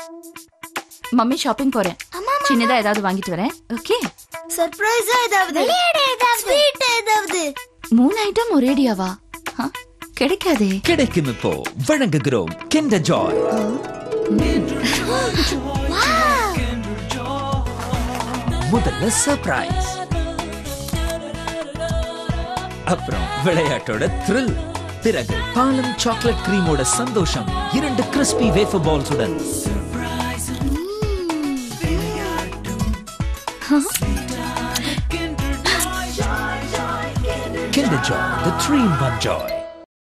Mummy shopping போறேன் சின்னதா ஏதாவது வாங்கிட்டு வரேன் ஓகே சர்ப்ரைஸா ஏதாவது விளையாட ஏதாவது ஸ்வீட் ஏதாவது மூணு ஐட்டம் ஒரேடியாவா ஆ, கிடைக்காதே கிடைக்கும் இப்போ வழங்குகிறோம் கிண்டர் ஜாய் முதல்ல சர்ப்ரைஸ் அப்புறம் விளையாட்டோட த்ரில் பிறகு பாலம் சாக்லேட் கிரீமோட சந்தோஷம் இரண்டு கிறிஸ்பி வேஃபர் பால்ஸுடன் Kinder Joy, the three in one joy.